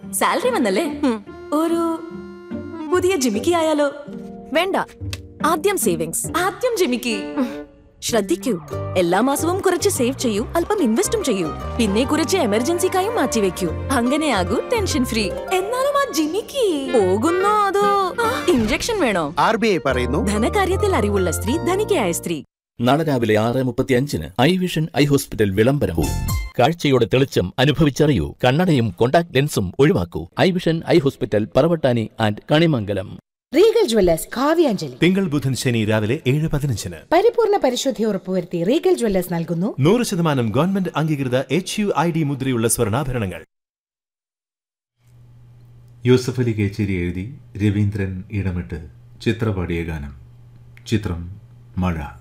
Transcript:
salary വന്നല്ലേ ഒരു പുതിയ ജിമിക്കി ആയാലോ വേണ്ട ആദ്യം സേവിങ്സ് ആദ്യം ജിമിക്കി ശ്രദ്ധിക്കൂ എല്ലാ മാസവും കുറച്ച് സേവ് ചെയ്യൂ അല്പം ഇൻവെസ്റ്റും ചെയ്യൂ പിന്നെ കുറച്ച് എമർജൻസിക്കായും മാറ്റിവെക്കൂ അങ്ങനെയാകൂ ടെൻഷൻ ഫ്രീ എന്നാലും ആ ജിമിക്കി പോകുന്നോ അതോ ഇഞ്ചക്ഷൻ വേണോ ആർ ബി ഐ പറയുന്നു ധനകാര്യത്തിൽ അറിവുള്ള സ്ത്രീ ധനികയായ സ്ത്രീ നാളെ രാവിലെ ആറ് മുപ്പത്തി അഞ്ചിന് ഐ വിഷൻ ഐ ഹോസ്പിറ്റൽ വിളംബരവും കാഴ്ചയുടെ തെളിച്ചം അനുഭവിച്ചറിയൂ കണ്ണടയും കോണ്ടാക്ട് ലെൻസും ഒഴിവാക്കൂ Eye Vision Eye Hospital Paravattani and Kanimangalam Regal Jewellers Kavyanjali തിങ്കൾ ബുധൻ ശനി രാവിലെ ഏഴ് പതിനഞ്ചിന് പരിപൂർണ പരിശുദ്ധി ഉറപ്പുവരുത്തി റീഗൽ ജ്വല്ലേഴ്സ് നൽകുന്നു നൂറ് ശതമാനം ഗവൺമെന്റ് അംഗീകൃത എച്ച് യു ഐ ഡി മുദ്രയുള്ള സ്വർണ്ണാഭരണങ്ങൾ യൂസഫ് അലി കേച്ചേരി എഴുതി രവീന്ദ്രൻ ഇടമിട്ട് ചിത്രപാടിയ ഗാനം ചിത്രം മഴ